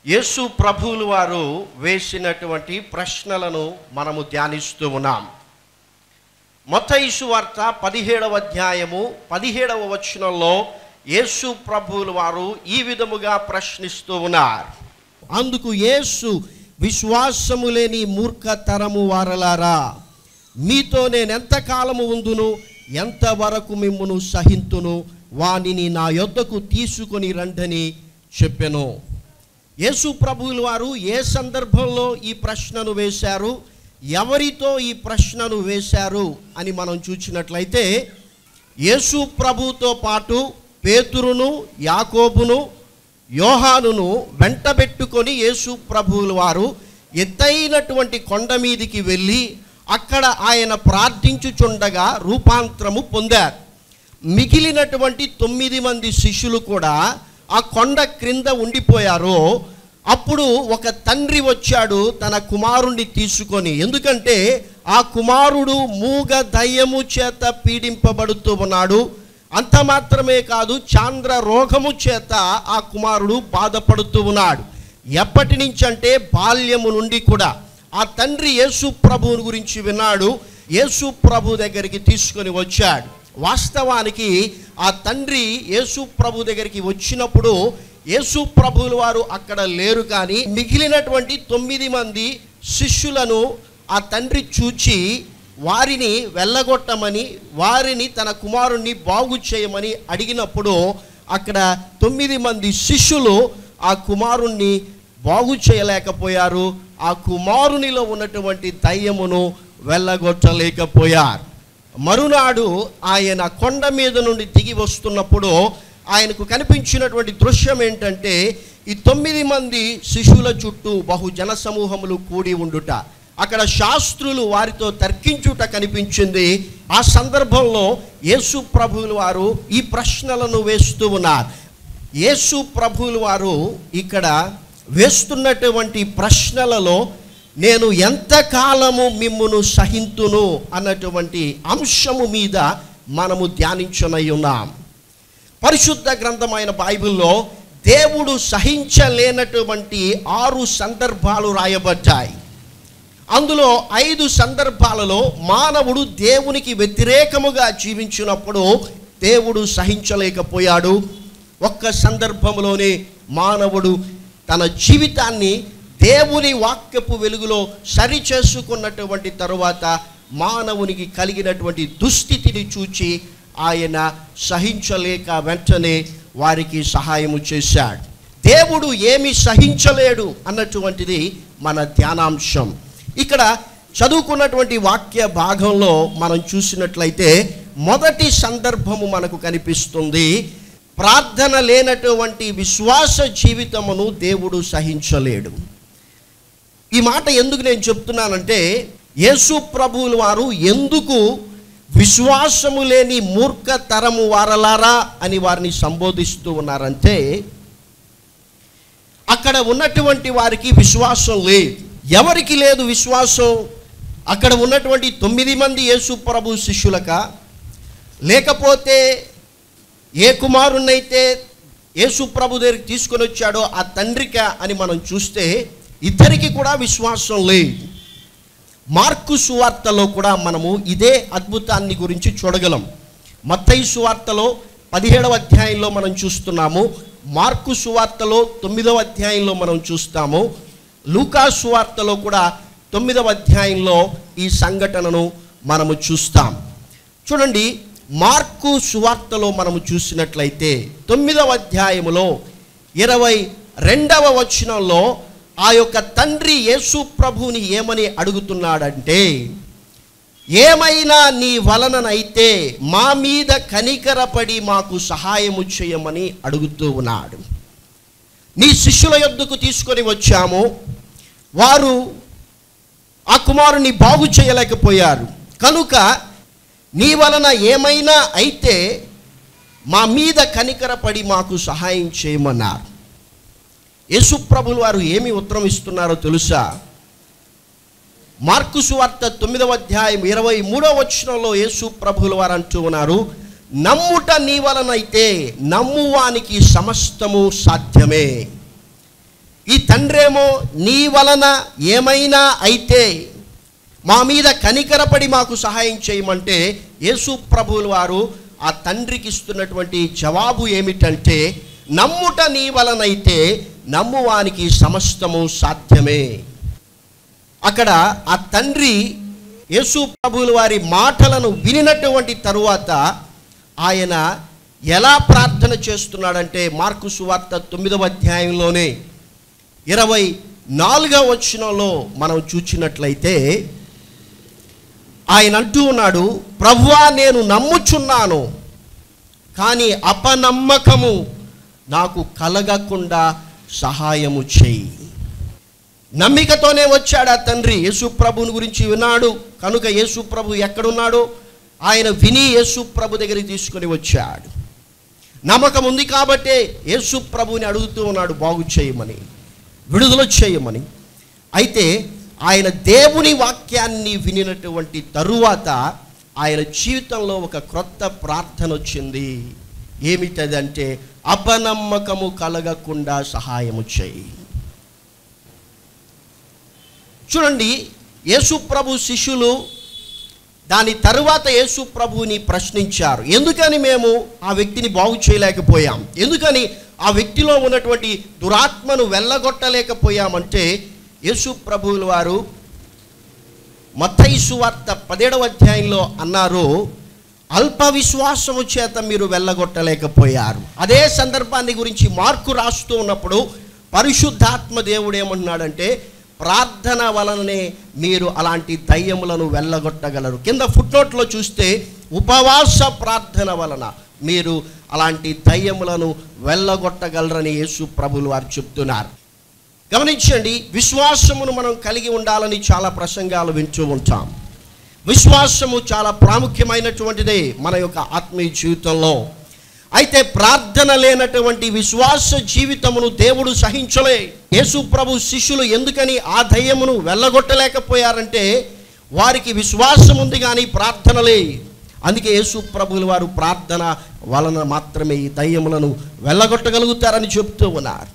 యేసు ప్రభువులు వారు వేసినటువంటి ప్రశ్నలను మనము ధ్యానిస్తూ ఉన్నాం మొత్తయిసు వార్త పదిహేడవ అధ్యాయము పదిహేడవ వచనంలో యేసు ప్రభువులు వారు ఈ విధముగా ప్రశ్నిస్తూ ఉన్నారు అందుకు యేసు విశ్వాసము లేని మూర్ఖ తరము వారలారా మీతో నేను ఎంతకాలము ఉందును ఎంతవరకు మిమ్మును సహింతును వానిని నా యొద్దకు తీసుకొని రండని చెప్పెను యేసు ప్రభువులు వారు ఏ సందర్భంలో ఈ ప్రశ్నను వేశారు ఎవరితో ఈ ప్రశ్నను వేశారు అని మనం చూసినట్లయితే యేసు ప్రభుతో పాటు పేతురును యాకోబును యోహానును వెంటబెట్టుకొని యేసు ప్రభువులు వారు ఎత్తైనటువంటి కొండ మీదికి వెళ్ళి అక్కడ ఆయన ప్రార్థించుచుండగా రూపాంతరము పొందారు మిగిలినటువంటి తొమ్మిది మంది శిష్యులు కూడా ఆ కొండ క్రింద ఉండిపోయారు అప్పుడు ఒక తండ్రి వచ్చాడు తన కుమారుణ్ణి తీసుకొని ఎందుకంటే ఆ కుమారుడు మూగ దయ్యము చేత పీడింపబడుతూ ఉన్నాడు అంత మాత్రమే కాదు చాంద్ర రోగము చేత ఆ కుమారుడు బాధపడుతూ ఉన్నాడు ఎప్పటి నుంచి అంటే బాల్యము నుండి కూడా ఆ తండ్రి యేసు ప్రభువుని గురించి విన్నాడు యేసు ప్రభు దగ్గరికి తీసుకొని వచ్చాడు వాస్తవానికి ఆ తండ్రి యేసు ప్రభు దగ్గరికి వచ్చినప్పుడు యేసు ప్రభువుల వారు అక్కడ లేరు కానీ మిగిలినటువంటి తొమ్మిది మంది శిష్యులను ఆ తండ్రి చూచి వారిని వెళ్ళగొట్టమని వారిని తన కుమారుణ్ణి బాగు చేయమని అడిగినప్పుడు అక్కడ తొమ్మిది మంది శిష్యులు ఆ కుమారుణ్ణి బాగు చేయలేకపోయారు ఆ కుమారునిలో ఉన్నటువంటి దయ్యమును వెళ్ళగొట్టలేకపోయారు మరునాడు ఆయన కొండ మీద నుండి దిగి వస్తున్నప్పుడు ఆయనకు కనిపించినటువంటి దృశ్యం ఏంటంటే ఈ తొమ్మిది మంది శిశువుల చుట్టూ బహు జన సమూహములు కూడి ఉండుట అక్కడ శాస్త్రులు వారితో తర్కించుట కనిపించింది ఆ సందర్భంలో యేసు ప్రభువులు వారు ఈ ప్రశ్నలను వేస్తూ ఉన్నారు యేసు ప్రభువులు వారు ఇక్కడ వేస్తున్నటువంటి ప్రశ్నలలో నేను ఎంతకాలము మిమ్మును సహింతును అన్నటువంటి అంశము మీద మనము ధ్యానించనై ఉన్నాం పరిశుద్ధ గ్రంథమైన బైబిల్లో దేవుడు సహించలేనటువంటి ఆరు సందర్భాలు రాయబడ్డాయి అందులో ఐదు సందర్భాలలో మానవుడు దేవునికి వ్యతిరేకముగా జీవించినప్పుడు దేవుడు సహించలేకపోయాడు ఒక్క సందర్భంలోనే మానవుడు తన జీవితాన్ని దేవుని వాక్యపు వెలుగులో సరి చేసుకున్నటువంటి తరువాత మానవునికి కలిగినటువంటి దుస్థితిని చూచి ఆయన సహించలేక వెంటనే వారికి సహాయము చేశాడు దేవుడు ఏమి సహించలేడు అన్నటువంటిది మన ధ్యానాంశం ఇక్కడ చదువుకున్నటువంటి వాక్య భాగంలో మనం చూసినట్లయితే మొదటి సందర్భము మనకు కనిపిస్తుంది ప్రార్థన లేనటువంటి విశ్వాస జీవితమును దేవుడు సహించలేడు ఈ మాట ఎందుకు నేను చెప్తున్నానంటే యేసు ప్రభువుల వారు ఎందుకు విశ్వాసము లేని మూర్ఖ తరము వారలారా అని వారిని సంబోధిస్తూ ఉన్నారంటే అక్కడ ఉన్నటువంటి వారికి విశ్వాసం లేదు ఎవరికి లేదు విశ్వాసం అక్కడ ఉన్నటువంటి తొమ్మిది మంది యేసు ప్రభు శిష్యులక లేకపోతే ఏ కుమారుణ్ణైతే యేసు ప్రభు దగ్గరికి తీసుకొని వచ్చాడో ఆ తండ్రిక అని మనం చూస్తే ఇద్దరికి కూడా విశ్వాసం లేదు మార్కు సువార్తలో కూడా మనము ఇదే అద్భుతాన్ని గురించి చూడగలం మత్తయి సువార్తలో పదిహేడవ అధ్యాయంలో మనం చూస్తున్నాము మార్కు సువార్తలో తొమ్మిదవ అధ్యాయంలో మనం చూస్తాము లూకా సువార్తలో కూడా తొమ్మిదవ అధ్యాయంలో ఈ సంఘటనను మనము చూస్తాం చూడండి మార్కు సువార్తలో మనము చూసినట్లయితే తొమ్మిదవ అధ్యాయములో ఇరవై రెండవ వచనంలో ఆ యొక్క తండ్రి యేసు ప్రభుని ఏమని అడుగుతున్నాడంటే ఏమైనా నీ వలననైతే మా మీద కనికరపడి మాకు సహాయము చేయమని అడుగుతూ ఉన్నాడు నీ శిష్యుల యొద్దకు తీసుకొని వచ్చాము వారు ఆ కుమారుని బాగు చేయలేకపోయారు కనుక నీ వలన ఏమైనా అయితే మా మీద కనికరపడి మాకు సహాయం చేయమన్నారు యేసుప్రభులు వారు ఏమి ఉత్తరం ఇస్తున్నారో తెలుసా మార్కు సువార్త తొమ్మిదవ అధ్యాయం ఇరవై మూడవ వచనంలో యేసు ప్రభుల వారు అంటూ ఉన్నారు నమ్ముట నీ వలనైతే నమ్మువానికి సమస్తము సాధ్యమే ఈ తండ్రేమో నీ వలన ఏమైనా అయితే మా మీద కనికరపడి మాకు సహాయం చేయమంటే యేసు ప్రభువుల వారు ఆ తండ్రికి ఇస్తున్నటువంటి జవాబు ఏమిటంటే నమ్ముట నీ వలనైతే నమ్మువానికి సమస్తము సాధ్యమే అక్కడ ఆ తండ్రి యేసు ప్రభువుల వారి మాటలను వినినటువంటి తరువాత ఆయన ఎలా ప్రార్థన చేస్తున్నాడంటే మార్కు సువార్త తొమ్మిదవ అధ్యాయంలోనే ఇరవై నాలుగవ వచనంలో మనం చూచినట్లయితే ఆయన అంటూ ఉన్నాడు ప్రభువా నేను నమ్ముచున్నాను కానీ అపనమ్మకము నాకు కలగకుండా సహాయము చేయి నమ్మికతోనే వచ్చాడు ఆ తండ్రి యేసు ప్రభుని గురించి విన్నాడు కనుక యేసు ప్రభు ఎక్కడున్నాడో ఆయన విని యేసు ప్రభు దగ్గరికి తీసుకొని వచ్చాడు నమ్మకం ఉంది కాబట్టే యేసు ప్రభుని అడుగుతూ ఉన్నాడు బాగు చేయమని విడుదల చేయమని అయితే ఆయన దేవుని వాక్యాన్ని వినినటువంటి తరువాత ఆయన జీవితంలో ఒక క్రొత్త ప్రార్థన వచ్చింది ఏమిటదంటే అపనమ్మకము కలగకుండా సహాయము చేయి చూడండి యేసు ప్రభు శిష్యులు దాని తరువాత యేసు ప్రభువుని ప్రశ్నించారు ఎందుకని మేము ఆ వ్యక్తిని బాగు చేయలేకపోయాం ఎందుకని ఆ వ్యక్తిలో ఉన్నటువంటి దురాత్మను వెళ్ళగొట్టలేకపోయామంటే యేసు ప్రభువుల వారు మత్తయి వార్త పదేడవ అధ్యాయంలో అన్నారు అల్ప విశ్వాసము చేత మీరు వెళ్ళగొట్టలేకపోయారు అదే సందర్భాన్ని గురించి మార్కు రాస్తూ ఉన్నప్పుడు పరిశుద్ధాత్మ దేవుడు ఏమంటున్నాడంటే ప్రార్థన వలననే మీరు అలాంటి దయ్యములను వెళ్ళగొట్టగలరు కింద ఫుట్నోట్లో చూస్తే ఉపవాస ప్రార్థన వలన మీరు అలాంటి దయ్యములను వెళ్ళగొట్టగలరని యేసు ప్రభులు వారు చెప్తున్నారు గమనించండి విశ్వాసమును మనం కలిగి ఉండాలని చాలా ప్రసంగాలు వింటూ ఉంటాం విశ్వాసము చాలా ప్రాముఖ్యమైనటువంటిదే మన యొక్క ఆత్మీయ జీవితంలో అయితే ప్రార్థన లేనటువంటి విశ్వాస జీవితమును దేవుడు సహించలే యేసు ప్రభు శిష్యులు ఎందుకని ఆ దయ్యమును వెళ్ళగొట్టలేకపోయారంటే వారికి విశ్వాసం ఉంది కానీ ప్రార్థనలే అందుకే యేసు ప్రభువుల వారు ప్రార్థన వలన మాత్రమే ఈ దయ్యములను వెళ్ళగొట్టగలుగుతారని చెప్తూ ఉన్నారు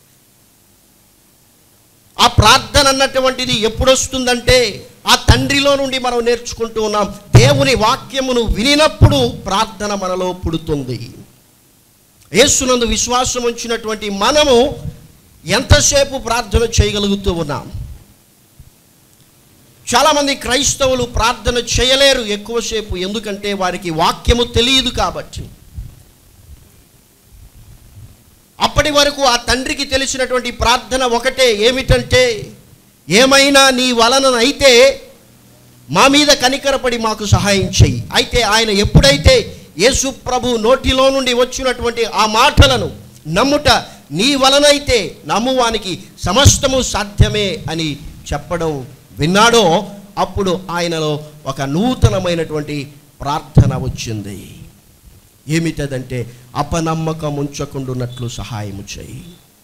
ఆ ప్రార్థన అన్నటువంటిది ఎప్పుడు వస్తుందంటే ఆ తండ్రిలో నుండి మనం నేర్చుకుంటూ ఉన్నాం దేవుని వాక్యమును వినినప్పుడు ప్రార్థన మనలో పుడుతుంది యేసునందు విశ్వాసం ఉంచినటువంటి మనము ఎంతసేపు ప్రార్థన చేయగలుగుతూ ఉన్నాం చాలామంది క్రైస్తవులు ప్రార్థన చేయలేరు ఎక్కువసేపు ఎందుకంటే వారికి వాక్యము తెలియదు కాబట్టి అప్పటి వరకు ఆ తండ్రికి తెలిసినటువంటి ప్రార్థన ఒకటే ఏమిటంటే ఏమైనా నీ వలన అయితే మా మీద కనికరపడి మాకు సహాయం చెయ్యి అయితే ఆయన ఎప్పుడైతే యేసు ప్రభు నోటిలో నుండి వచ్చినటువంటి ఆ మాటలను నమ్ముట నీ వలనైతే నమ్మువానికి సమస్తము సాధ్యమే అని చెప్పడం విన్నాడో అప్పుడు ఆయనలో ఒక నూతనమైనటువంటి ప్రార్థన వచ్చింది ఏమిటదంటే అపనమ్మకం ఉంచకుండున్నట్లు సహాయము చేయి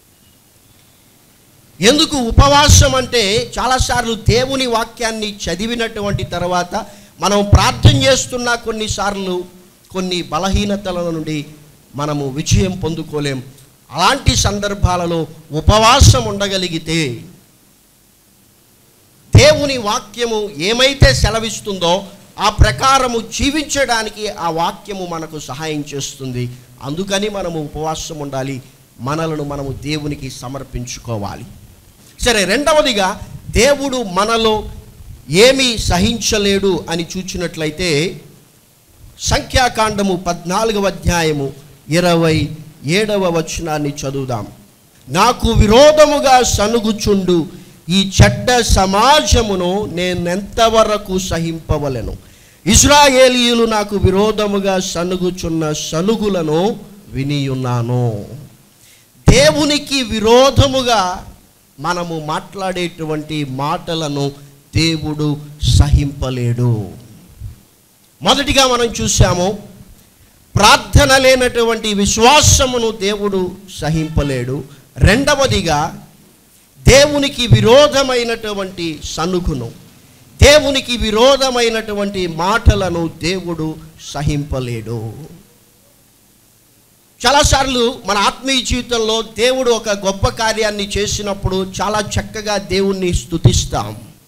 ఎందుకు ఉపవాసం అంటే చాలాసార్లు దేవుని వాక్యాన్ని చదివినటువంటి తర్వాత మనం ప్రార్థన చేస్తున్న కొన్నిసార్లు కొన్ని బలహీనతల నుండి మనము విజయం పొందుకోలేం అలాంటి సందర్భాలలో ఉపవాసం ఉండగలిగితే దేవుని వాక్యము ఏమైతే సెలవిస్తుందో ఆ ప్రకారము జీవించడానికి ఆ వాక్యము మనకు సహాయం చేస్తుంది అందుకని మనము ఉపవాసం ఉండాలి మనలను మనము దేవునికి సమర్పించుకోవాలి సరే రెండవదిగా దేవుడు మనలో ఏమీ సహించలేడు అని చూచినట్లయితే సంఖ్యాకాండము పద్నాలుగవ అధ్యాయము ఇరవై ఏడవ వచనాన్ని చదువుదాం నాకు విరోధముగా సనుగుచుండు ఈ చెడ్డ సమాజమును నేనెంతవరకు సహింపవలెను ఇజ్రాయేలీయులు నాకు విరోధముగా సనుగుచున్న సనుగులను వినియున్నాను దేవునికి విరోధముగా మనము మాట్లాడేటువంటి మాటలను దేవుడు సహింపలేడు మొదటిగా మనం చూసాము ప్రార్థన లేనటువంటి విశ్వాసమును దేవుడు సహింపలేడు రెండవదిగా దేవునికి విరోధమైనటువంటి సనుగును దేవునికి విరోధమైనటువంటి మాటలను దేవుడు సహింపలేడు చాలాసార్లు మన ఆత్మీయ జీవితంలో దేవుడు ఒక గొప్ప కార్యాన్ని చేసినప్పుడు చాలా చక్కగా దేవుణ్ణి స్తుతిస్తాం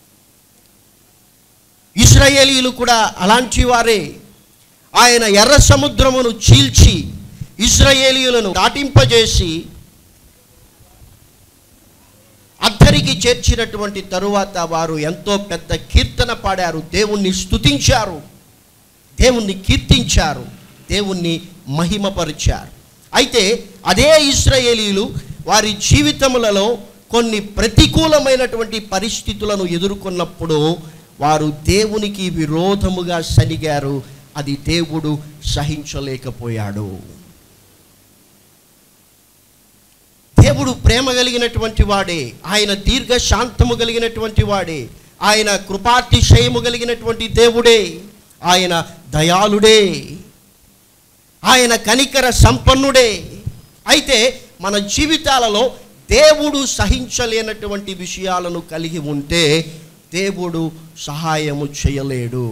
ఇస్రాయేలీలు కూడా అలాంటి వారే ఆయన ఎర్ర సముద్రమును చీల్చి ఇస్రాయేలీయులను దాటింపజేసి అద్దరికి చేర్చినటువంటి తరువాత వారు ఎంతో పెద్ద కీర్తన పాడారు దేవుణ్ణి స్తుతించారు దేవుణ్ణి కీర్తించారు దేవుణ్ణి మహిమపరిచారు అయితే అదే ఇస్రాయేలీలు వారి జీవితములలో కొన్ని ప్రతికూలమైనటువంటి పరిస్థితులను ఎదుర్కొన్నప్పుడు వారు దేవునికి విరోధముగా సనిగారు అది దేవుడు సహించలేకపోయాడు దేవుడు ప్రేమ కలిగినటువంటి వాడే ఆయన దీర్ఘ శాంతము కలిగినటువంటి వాడే ఆయన కృపాతిశయము కలిగినటువంటి దేవుడే ఆయన దయాళుడే ఆయన కనికర సంపన్నుడే అయితే మన జీవితాలలో దేవుడు సహించలేనటువంటి విషయాలను కలిగి ఉంటే దేవుడు సహాయము చేయలేడు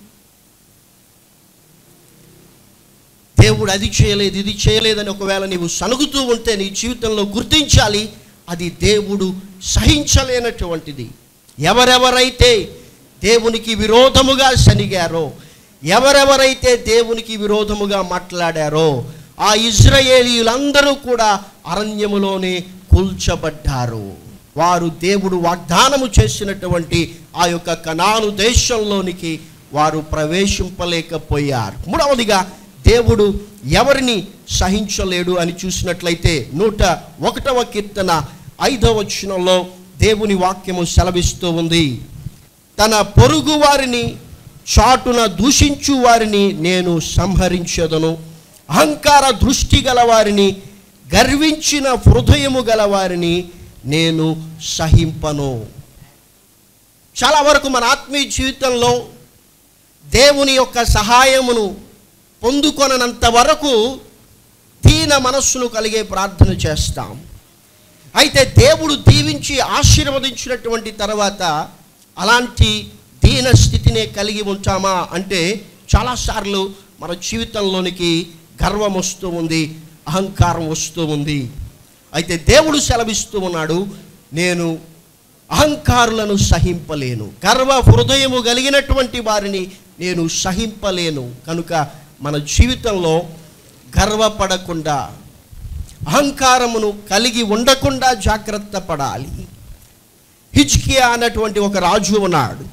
దేవుడు అది చేయలేదు ఇది చేయలేదని ఒకవేళ నీవు సనుగుతూ ఉంటే నీ జీవితంలో గుర్తించాలి అది దేవుడు సహించలేనటువంటిది ఎవరెవరైతే దేవునికి విరోధముగా సనిగారో ఎవరెవరైతే దేవునికి విరోధముగా మాట్లాడారో ఆ ఇజ్రాయేలీలందరూ కూడా అరణ్యములోనే కూల్చబడ్డారు వారు దేవుడు వాగ్దానము చేసినటువంటి ఆ యొక్క కనాను దేశంలోనికి వారు ప్రవేశింపలేకపోయారు మూడవదిగా దేవుడు ఎవరిని సహించలేడు అని చూసినట్లయితే నూట ఒకటవ కీర్తన ఐదవ వచనంలో దేవుని వాక్యము సెలవిస్తూ ఉంది తన పొరుగు వారిని చాటున దూషించు వారిని నేను సంహరించదను అహంకార దృష్టి గల వారిని గర్వించిన హృదయము గల వారిని నేను సహింపను చాలా వరకు మన ఆత్మీయ జీవితంలో దేవుని యొక్క సహాయమును పొందుకొనంత వరకు దీన మనస్సును కలిగే ప్రార్థన చేస్తాం అయితే దేవుడు దీవించి ఆశీర్వదించినటువంటి తర్వాత అలాంటి దీన స్థితినే కలిగి ఉంటామా అంటే చాలాసార్లు మన జీవితంలోనికి గర్వం వస్తూ ఉంది అహంకారం వస్తూ ఉంది అయితే దేవుడు సెలవిస్తూ ఉన్నాడు నేను అహంకారులను సహింపలేను గర్వ హృదయము కలిగినటువంటి వారిని నేను సహింపలేను కనుక మన జీవితంలో గర్వపడకుండా అహంకారమును కలిగి ఉండకుండా జాగ్రత్త పడాలి హిజ్కియా అన్నటువంటి ఒక రాజు ఉన్నాడు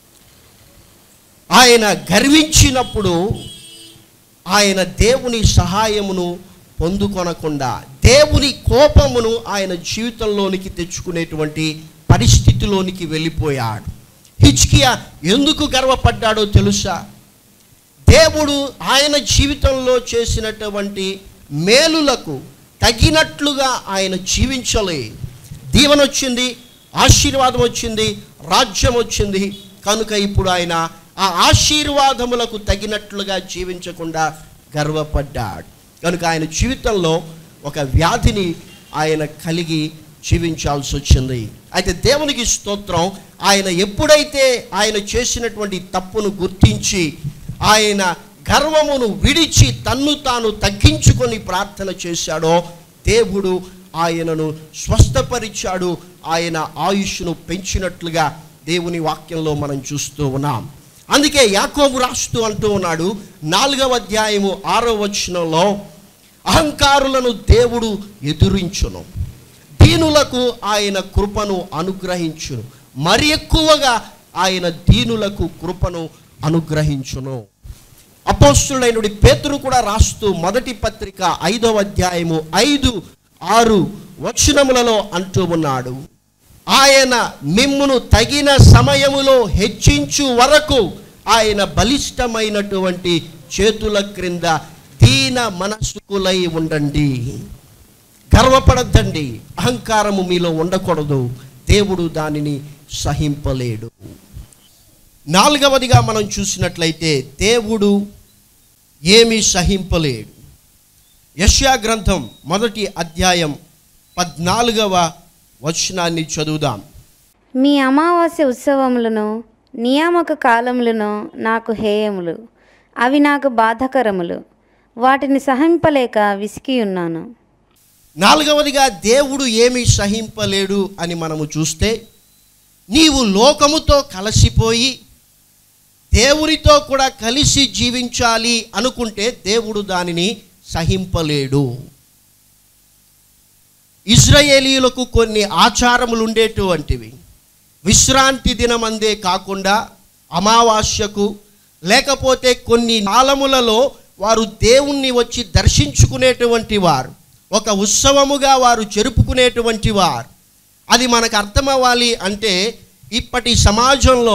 ఆయన గర్వించినప్పుడు ఆయన దేవుని సహాయమును పొందుకొనకుండా దేవుని కోపమును ఆయన జీవితంలోనికి తెచ్చుకునేటువంటి పరిస్థితిలోనికి వెళ్ళిపోయాడు హిజ్కియా ఎందుకు గర్వపడ్డాడో తెలుసా దేవుడు ఆయన జీవితంలో చేసినటువంటి మేలులకు తగినట్లుగా ఆయన జీవించలే దీవెన వచ్చింది ఆశీర్వాదం వచ్చింది రాజ్యం వచ్చింది కనుక ఇప్పుడు ఆయన ఆ ఆశీర్వాదములకు తగినట్లుగా జీవించకుండా గర్వపడ్డాడు కనుక ఆయన జీవితంలో ఒక వ్యాధిని ఆయన కలిగి జీవించాల్సి వచ్చింది అయితే దేవునికి స్తోత్రం ఆయన ఎప్పుడైతే ఆయన చేసినటువంటి తప్పును గుర్తించి ఆయన గర్వమును విడిచి తన్ను తాను తగ్గించుకొని ప్రార్థన చేశాడో దేవుడు ఆయనను స్వస్థపరిచాడు ఆయన ఆయుష్ను పెంచినట్లుగా దేవుని వాక్యంలో మనం చూస్తూ ఉన్నాం అందుకే యాకోబు రాస్తూ అంటూ ఉన్నాడు నాలుగవ అధ్యాయము ఆరో వచనంలో అహంకారులను దేవుడు ఎదురించును దీనులకు ఆయన కృపను అనుగ్రహించును మరి ఎక్కువగా ఆయన దీనులకు కృపను అనుగ్రహించును అపోస్తుడైనడి పేతురు కూడా రాస్తూ మొదటి పత్రిక ఐదవ అధ్యాయము ఐదు ఆరు వచనములలో అంటూ ఉన్నాడు ఆయన మిమ్మును తగిన సమయములో హెచ్చించు వరకు ఆయన బలిష్టమైనటువంటి చేతుల క్రింద దీన మనస్కులై ఉండండి గర్వపడద్దండి అహంకారము మీలో ఉండకూడదు దేవుడు దానిని సహింపలేడు నాలుగవదిగా మనం చూసినట్లయితే దేవుడు ఏమీ సహింపలేడు యష్యా గ్రంథం మొదటి అధ్యాయం పద్నాలుగవ వచనాన్ని చదువుదాం మీ అమావాస్య ఉత్సవములను నియామక కాలములను నాకు హేయములు అవి నాకు బాధకరములు వాటిని సహింపలేక విసికి ఉన్నాను నాలుగవదిగా దేవుడు ఏమి సహింపలేడు అని మనము చూస్తే నీవు లోకముతో కలిసిపోయి దేవునితో కూడా కలిసి జీవించాలి అనుకుంటే దేవుడు దానిని సహింపలేడు ఇజ్రాయేలీలకు కొన్ని ఆచారములు ఉండేటువంటివి విశ్రాంతి దినమందే కాకుండా అమావాస్యకు లేకపోతే కొన్ని కాలములలో వారు దేవుణ్ణి వచ్చి దర్శించుకునేటువంటి వారు ఒక ఉత్సవముగా వారు జరుపుకునేటువంటి వారు అది మనకు అర్థమవ్వాలి అంటే ఇప్పటి సమాజంలో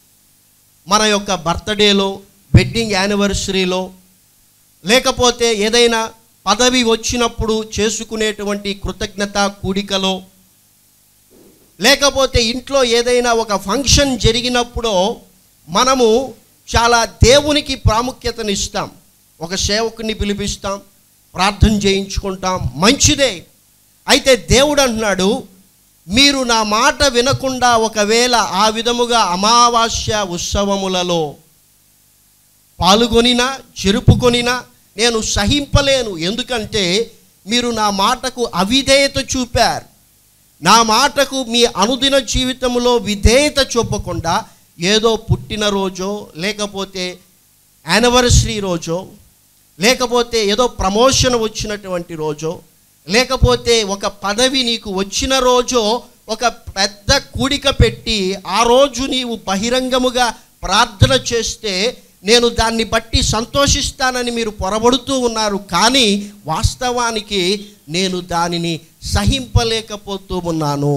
మన యొక్క బర్త్డేలో వెడ్డింగ్ యానివర్సరీలో లేకపోతే ఏదైనా పదవి వచ్చినప్పుడు చేసుకునేటువంటి కృతజ్ఞత కూడికలో లేకపోతే ఇంట్లో ఏదైనా ఒక ఫంక్షన్ జరిగినప్పుడో మనము చాలా దేవునికి ప్రాముఖ్యతనిస్తాం ఒక సేవకుని పిలిపిస్తాం ప్రార్థన చేయించుకుంటాం మంచిదే అయితే దేవుడు అంటున్నాడు మీరు నా మాట వినకుండా ఒకవేళ ఆ విధముగా అమావాస్య ఉత్సవములలో పాల్గొనినా జరుపుకొనినా నేను సహింపలేను ఎందుకంటే మీరు నా మాటకు అవిధేయత చూపారు నా మాటకు మీ అనుదిన జీవితంలో విధేయత చూపకుండా ఏదో పుట్టినరోజో లేకపోతే యానివర్సరీ రోజో లేకపోతే ఏదో ప్రమోషన్ వచ్చినటువంటి రోజో లేకపోతే ఒక పదవి నీకు వచ్చిన రోజో ఒక పెద్ద కూడిక పెట్టి ఆ రోజు నీవు బహిరంగముగా ప్రార్థన చేస్తే నేను దాన్ని బట్టి సంతోషిస్తానని మీరు పొరబడుతూ ఉన్నారు కానీ వాస్తవానికి నేను దానిని సహింపలేకపోతూ ఉన్నాను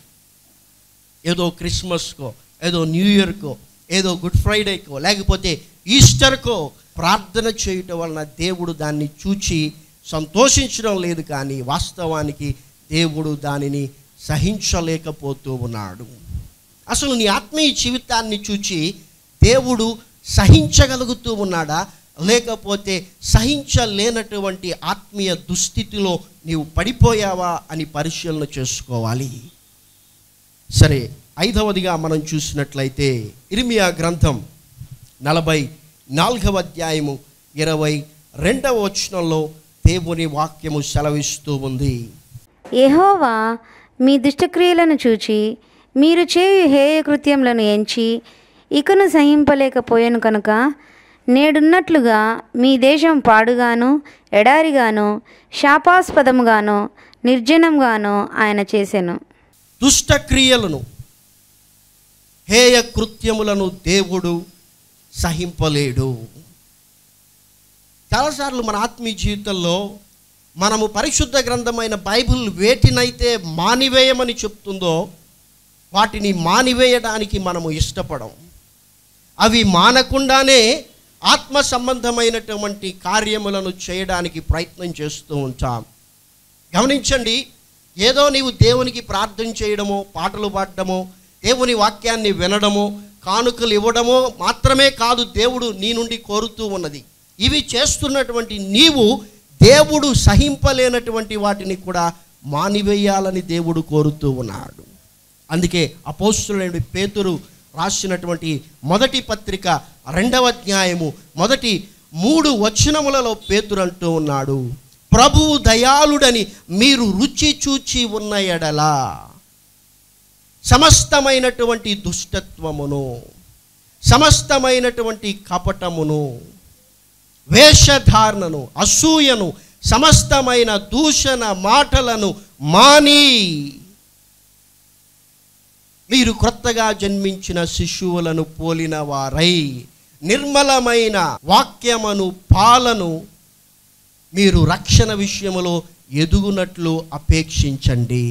ఏదో క్రిస్మస్కో ఏదో న్యూ ఇయర్కో ఏదో గుడ్ ఫ్రైడేకో లేకపోతే ఈస్టర్కో ప్రార్థన చేయటం వలన దేవుడు దాన్ని చూచి సంతోషించడం లేదు కానీ వాస్తవానికి దేవుడు దానిని సహించలేకపోతూ ఉన్నాడు అసలు నీ ఆత్మీయ జీవితాన్ని చూచి దేవుడు సహించగలుగుతూ ఉన్నాడా లేకపోతే సహించలేనటువంటి ఆత్మీయ దుస్థితిలో నీవు పడిపోయావా అని పరిశీలన చేసుకోవాలి సరే ఐదవదిగా మనం చూసినట్లయితే ఇరిమియా గ్రంథం నలభై నాలుగవ అధ్యాయము ఇరవై రెండవ వచనంలో దేవుని వాక్యము సెలవిస్తూ ఉంది యెహోవా మీ దుష్టక్రియలను చూచి మీరు చేయు హేయ కృత్యములను ఎంచి ఇకను సహింపలేకపోయాను కనుక నేడున్నట్లుగా మీ దేశం పాడుగాను ఎడారిగాను శాపాస్పదముగాను నిర్జనంగాను ఆయన చేసెను దుష్టక్రియలను హేయ కృత్యములను దేవుడు సహింపలేడు చాలాసార్లు మన ఆత్మీయ జీవితంలో మనము పరిశుద్ధ గ్రంథమైన బైబిల్ వేటినైతే మానివేయమని చెప్తుందో వాటిని మానివేయడానికి మనము ఇష్టపడం అవి మానకుండానే ఆత్మ సంబంధమైనటువంటి కార్యములను చేయడానికి ప్రయత్నం చేస్తూ ఉంటాం గమనించండి ఏదో నీవు దేవునికి ప్రార్థన చేయడమో పాటలు పాడడమో దేవుని వాక్యాన్ని వినడమో కానుకలు ఇవ్వడమో మాత్రమే కాదు దేవుడు నీ నుండి కోరుతూ ఉన్నది ఇవి చేస్తున్నటువంటి నీవు దేవుడు సహింపలేనటువంటి వాటిని కూడా మానివేయాలని దేవుడు కోరుతూ ఉన్నాడు అందుకే అపోస్తులైన పేతురు రాసినటువంటి మొదటి పత్రిక రెండవ అధ్యాయము మొదటి మూడు వచనములలో పేతురు అంటూ ఉన్నాడు ప్రభువు దయాళుడని మీరు రుచి చూచి ఉన్న ఎడలా సమస్తమైనటువంటి దుష్టత్వమును సమస్తమైనటువంటి కపటమును వేషధారణను అసూయను సమస్తమైన దూషణ మాటలను మాని మీరు క్రొత్తగా జన్మించిన శిశువులను పోలిన వారై నిర్మలమైన వాక్యమును పాలను మీరు రక్షణ విషయములో ఎదుగునట్లు అపేక్షించండి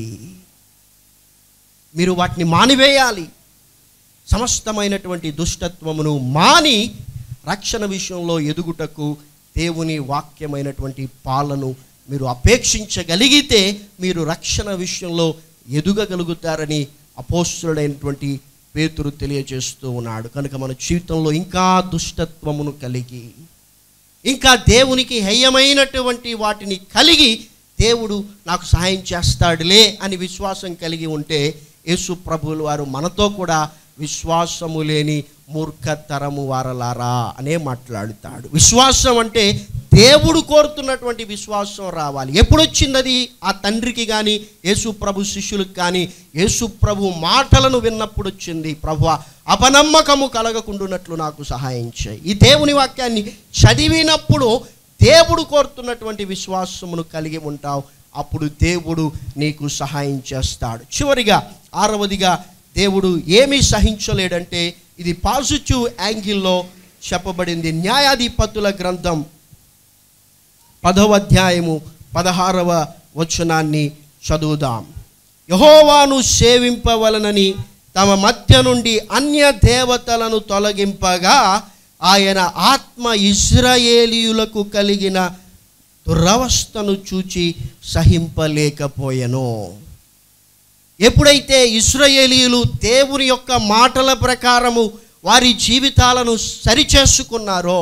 మీరు వాటిని మానివేయాలి సమస్తమైనటువంటి దుష్టత్వమును మాని రక్షణ విషయంలో ఎదుగుటకు దేవుని వాక్యమైనటువంటి పాలను మీరు అపేక్షించగలిగితే మీరు రక్షణ విషయంలో ఎదుగగలుగుతారని అపోస్తుడైనటువంటి పేతురు తెలియజేస్తూ ఉన్నాడు కనుక మన జీవితంలో ఇంకా దుష్టత్వమును కలిగి ఇంకా దేవునికి హేయమైనటువంటి వాటిని కలిగి దేవుడు నాకు సహాయం చేస్తాడులే అని విశ్వాసం కలిగి ఉంటే యేసు ప్రభువులు వారు మనతో కూడా విశ్వాసము లేని మూర్ఖతరము వారలారా అనే మాట్లాడుతాడు విశ్వాసం అంటే దేవుడు కోరుతున్నటువంటి విశ్వాసం రావాలి ఎప్పుడు వచ్చింది అది ఆ తండ్రికి కానీ యేసు ప్రభు శిష్యులకు కానీ యేసు ప్రభు మాటలను విన్నప్పుడు వచ్చింది ప్రభు అపనమ్మకము కలగకుండునట్లు నాకు సహాయం చేయి ఈ దేవుని వాక్యాన్ని చదివినప్పుడు దేవుడు కోరుతున్నటువంటి విశ్వాసమును కలిగి ఉంటావు అప్పుడు దేవుడు నీకు సహాయం చేస్తాడు చివరిగా ఆరవదిగా దేవుడు ఏమీ సహించలేడంటే ఇది పాజిటివ్ యాంగిల్లో చెప్పబడింది న్యాయాధిపతుల గ్రంథం పదవ అధ్యాయము పదహారవ వచనాన్ని చదువుదాం యహోవాను సేవింపవలనని తమ మధ్య నుండి అన్య దేవతలను తొలగింపగా ఆయన ఆత్మ ఇజ్రాయేలీయులకు కలిగిన దురవస్థను చూచి సహింపలేకపోయెను ఎప్పుడైతే ఇస్రాయేలీయులు దేవుని యొక్క మాటల ప్రకారము వారి జీవితాలను సరిచేసుకున్నారో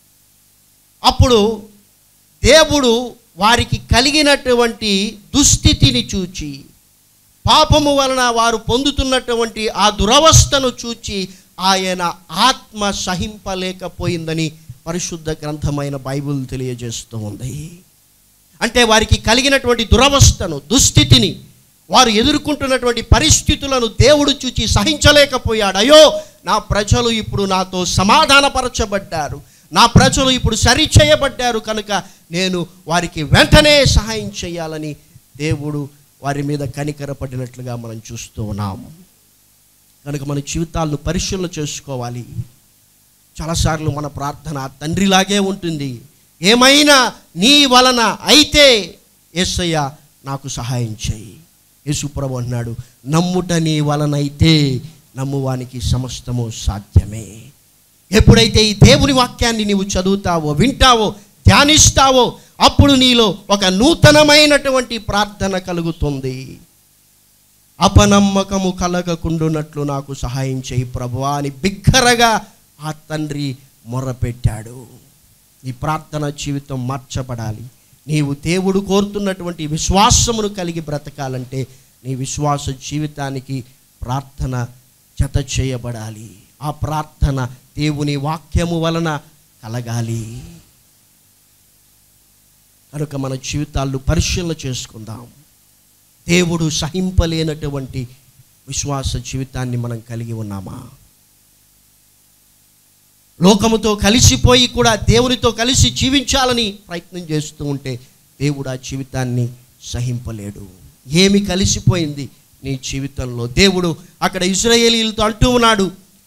అప్పుడు దేవుడు వారికి కలిగినటువంటి దుస్థితిని చూచి పాపము వలన వారు పొందుతున్నటువంటి ఆ దురవస్థను చూచి ఆయన ఆత్మ సహింపలేకపోయిందని పరిశుద్ధ గ్రంథమైన బైబిల్ తెలియజేస్తూ ఉంది అంటే వారికి కలిగినటువంటి దురవస్థను దుస్థితిని వారు ఎదుర్కొంటున్నటువంటి పరిస్థితులను దేవుడు చూచి సహించలేకపోయాడు అయ్యో నా ప్రజలు ఇప్పుడు నాతో సమాధానపరచబడ్డారు నా ప్రజలు ఇప్పుడు సరి చేయబడ్డారు కనుక నేను వారికి వెంటనే సహాయం చేయాలని దేవుడు వారి మీద కనికరపడినట్లుగా మనం చూస్తూ ఉన్నాము కనుక మన జీవితాలను పరిశీలన చేసుకోవాలి చాలాసార్లు మన ప్రార్థన తండ్రిలాగే ఉంటుంది ఏమైనా నీ వలన అయితే యేసయ్య నాకు సహాయం చేయి యేసుప్రభు అన్నాడు నమ్ముట నీ వలనైతే నమ్మువానికి సమస్తము సాధ్యమే ఎప్పుడైతే ఈ దేవుని వాక్యాన్ని నీవు చదువుతావో వింటావో ధ్యానిస్తావో అప్పుడు నీలో ఒక నూతనమైనటువంటి ప్రార్థన కలుగుతుంది అపనమ్మకము కలగకుండునట్లు నాకు సహాయం చేయి ప్రభువా అని బిగ్గరగా ఆ తండ్రి మొర్రపెట్టాడు నీ ప్రార్థన జీవితం మార్చబడాలి నీవు దేవుడు కోరుతున్నటువంటి విశ్వాసమును కలిగి బ్రతకాలంటే నీ విశ్వాస జీవితానికి ప్రార్థన జత చేయబడాలి ఆ ప్రార్థన దేవుని వాక్యము వలన కలగాలి కనుక మన జీవితాలను పరిశీలన చేసుకుందాం దేవుడు సహింపలేనటువంటి విశ్వాస జీవితాన్ని మనం కలిగి ఉన్నామా లోకముతో కలిసిపోయి కూడా దేవునితో కలిసి జీవించాలని ప్రయత్నం చేస్తూ ఉంటే దేవుడు ఆ జీవితాన్ని సహింపలేడు ఏమి కలిసిపోయింది నీ జీవితంలో దేవుడు అక్కడ ఇజ్రాయేలీలతో అంటూ ఉన్నాడు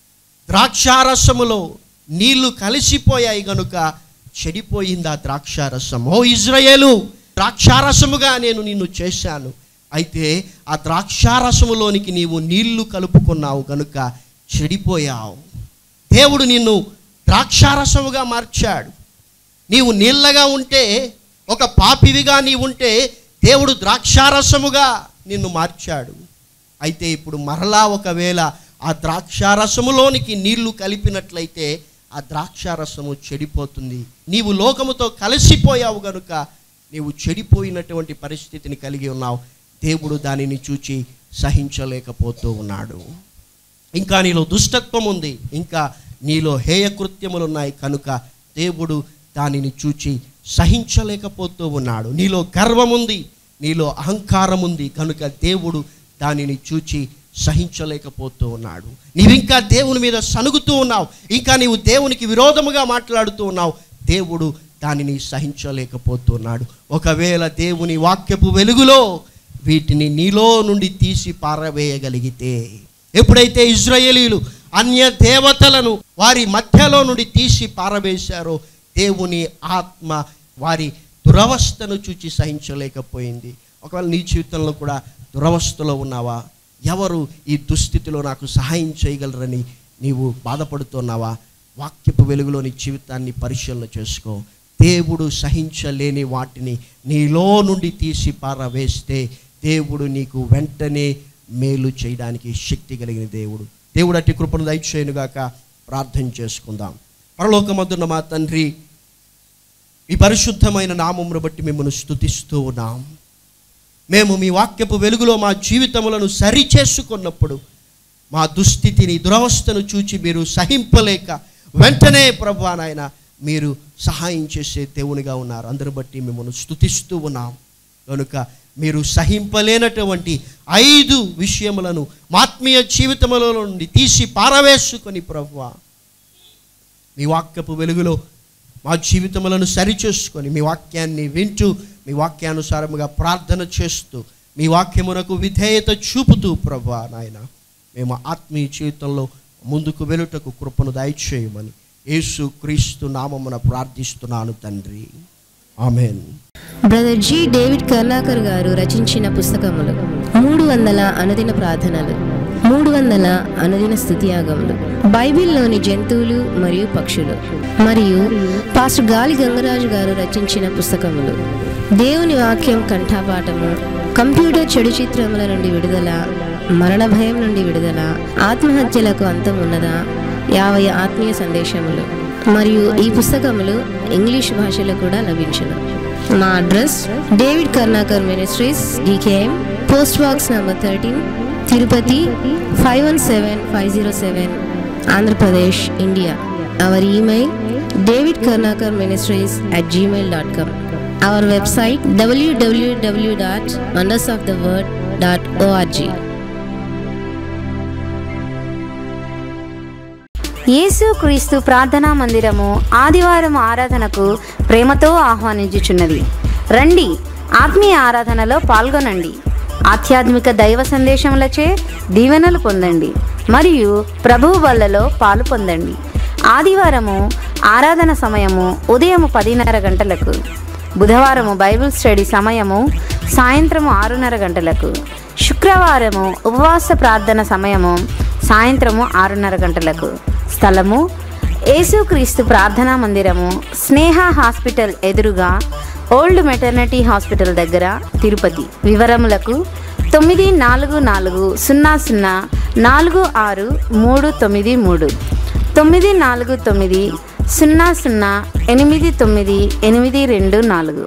ద్రాక్షారసములో నీళ్లు కలిసిపోయాయి గనుక చెడిపోయింది ఆ ద్రాక్షారసం ఓ ఇజ్రాయేలు ద్రాక్షారసముగా నేను నిన్ను చేశాను అయితే ఆ ద్రాక్షారసములోనికి నీవు నీళ్లు కలుపుకున్నావు గనుక చెడిపోయావు దేవుడు నిన్ను ద్రాక్షారసముగా మార్చాడు నీవు నీళ్ళగా ఉంటే ఒక పాపివిగా నీవు ఉంటే దేవుడు ద్రాక్షారసముగా నిన్ను మార్చాడు అయితే ఇప్పుడు మరలా ఒకవేళ ఆ ద్రాక్షారసములోనికి నీళ్లు కలిపినట్లయితే ఆ ద్రాక్షారసము చెడిపోతుంది నీవు లోకముతో కలిసిపోయావు గనుక నీవు చెడిపోయినటువంటి పరిస్థితిని కలిగి ఉన్నావు దేవుడు దానిని చూచి సహించలేకపోతూ ఉన్నాడు ఇంకా నీలో దుష్టత్వం ఉంది ఇంకా నీలో హేయకృత్యములు ఉన్నాయి కనుక దేవుడు దానిని చూచి సహించలేకపోతూ ఉన్నాడు నీలో గర్వం ఉంది నీలో అహంకారం ఉంది కనుక దేవుడు దానిని చూచి సహించలేకపోతూ ఉన్నాడు నీవింకా దేవుని మీద సనుగుతూ ఉన్నావు ఇంకా నీవు దేవునికి విరోధముగా మాట్లాడుతూ ఉన్నావు దేవుడు దానిని సహించలేకపోతున్నాడు ఒకవేళ దేవుని వాక్యపు వెలుగులో వీటిని నీలో నుండి తీసి పారవేయగలిగితే ఎప్పుడైతే ఇజ్రాయేలీలు అన్య దేవతలను వారి మధ్యలో నుండి తీసి పారవేశారో దేవుని ఆత్మ వారి దురవస్థను చూచి సహించలేకపోయింది ఒకవేళ నీ జీవితంలో కూడా దురవస్థలో ఉన్నావా ఎవరు ఈ దుస్థితిలో నాకు సహాయం చేయగలరని నీవు బాధపడుతున్నావా వాక్యపు వెలుగులో నీ జీవితాన్ని పరిశీలన చేసుకో దేవుడు సహించలేని వాటిని నీలో నుండి తీసి పారవేస్తే దేవుడు నీకు వెంటనే మేలు చేయడానికి శక్తి కలిగిన దేవుడు దేవుడు అట్టి కృపను దయచేయనుగాక ప్రార్థన చేసుకుందాం పరలోకమందున్న మా తండ్రి ఈ పరిశుద్ధమైన నామమును బట్టి మిమ్మల్ని స్తుతిస్తూ ఉన్నాం మేము మీ వాక్యపు వెలుగులో మా జీవితములను సరి చేసుకున్నప్పుడు మా దుస్థితిని దురవస్థను చూచి మీరు సహింపలేక వెంటనే ప్రభు నాయన మీరు సహాయం చేసే దేవునిగా ఉన్నారు అందరు బట్టి మిమ్మల్ని స్తుతిస్తూ ఉన్నాం కనుక మీరు సహింపలేనటువంటి ఐదు విషయములను మా ఆత్మీయ జీవితములో నుండి తీసి పారవేసుకొని ప్రభువా మీ వాక్యపు వెలుగులో మా జీవితములను సరిచేసుకొని మీ వాక్యాన్ని వింటూ మీ వాక్యానుసారముగా ప్రార్థన చేస్తూ మీ వాక్యమునకు విధేయత చూపుతూ ప్రభా నాయన మేము ఆత్మీయ జీవితంలో ముందుకు వెలుటకు కృపను దయచేయమని యేసు క్రీస్తు నామమున ప్రార్థిస్తున్నాను తండ్రి amen brother G David Karnakar గారు రచించిన పుస్తకములు మూడు వందల అనుదిన ప్రార్థనలు మూడు వందల అనుదిన స్థుతియాగములు బైబిల్లోని జంతువులు మరియు పక్షులు మరియు పాస్టర్ గాలి గంగరాజు గారు రచించిన పుస్తకములు దేవుని వాక్యం కంఠాపాఠము కంప్యూటర్ చెడు చిత్రముల నుండి విడుదల మరణ భయం నుండి విడుదల ఆత్మహత్యలకు అంతం ఉన్నదా యాభై ఆత్మీయ సందేశములు మరియు ఈ పుస్తకములు ఇంగ్లీష్ భాషలో కూడా లభించును మా address David Karnakar ministries D K M post box number thirteen Tirupati five one seven five zero seven Andhra Pradesh India our email David Karnakar ministries at Gmail dot com our website WWW dot wonders of the word dot O R G యేసు క్రీస్తు ప్రార్థనా మందిరము ఆదివారం ఆరాధనకు ప్రేమతో ఆహ్వానించుచున్నది రండి ఆత్మీయ ఆరాధనలో పాల్గొనండి ఆధ్యాత్మిక దైవ సందేశములచే దీవెనలు పొందండి మరియు ప్రభువు వల్లలో పాలు పొందండి ఆదివారము ఆరాధన సమయము ఉదయం పదిన్నర గంటలకు బుధవారము బైబిల్ స్టడీ సమయము సాయంత్రము ఆరున్నర గంటలకు శుక్రవారము ఉపవాస ప్రార్థన సమయము సాయంత్రము ఆరున్నర గంటలకు స్థలము యేసుక్రీస్తు ప్రార్థనా మందిరము స్నేహ హాస్పిటల్ ఎదురుగా ఓల్డ్ మెటర్నిటీ హాస్పిటల్ దగ్గర తిరుపతి వివరములకు తొమ్మిది నాలుగు నాలుగు సున్నా సున్నా నాలుగు ఆరు మూడు తొమ్మిది మూడు తొమ్మిది నాలుగు తొమ్మిది సున్నా సున్నా ఎనిమిది తొమ్మిది ఎనిమిది రెండు నాలుగు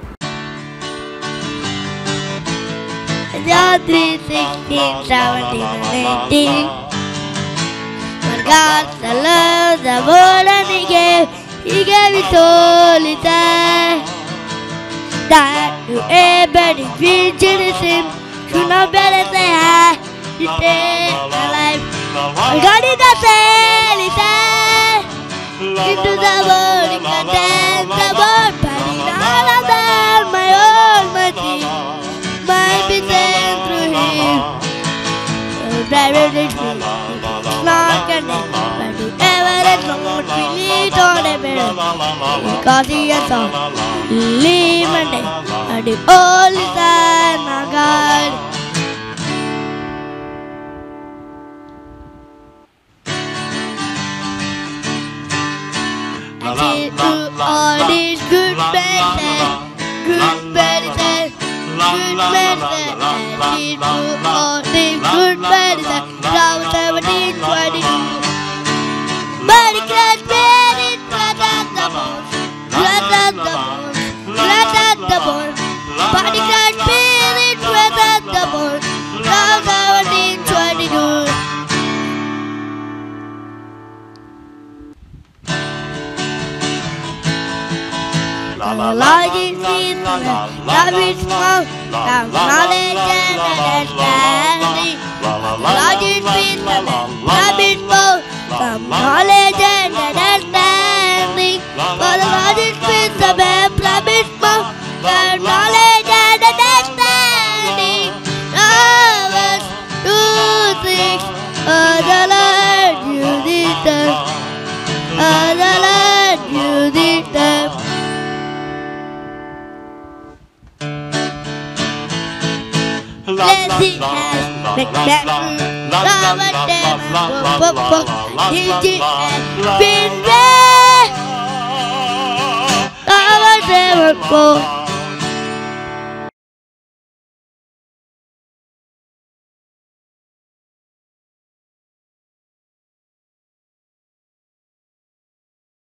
John 3, 16, 17, and 18. But God so loved the world and He gave, He gave His only Son. That whoever believes in Him should not better say I, He stay alive. But God did not send His Son into the world, He condemned the world, but He not of my almighty might be sent through him. Driver is not condemned, but whoever is not believed on him, because he has all live and day, and the only Son of God. I see through all these good medicine, good medicine, good medicine. I see through all these good medicine. Psalm 17, 22. But it can't bear it, blood at the bones, blood at the bones, blood at the bones. But it can't bear it, blood at the bones. Psalm 17, 22. Lord is in love is strong, have knowledge and understanding. Lord is in love is strong, have knowledge and understanding. For the Lord is with the love is strong, have knowledge and understanding. Numbers two six, oh the Lord you did them, oh the Lord you did them. Blessing has been better. Love and never He has been there. Love and never go.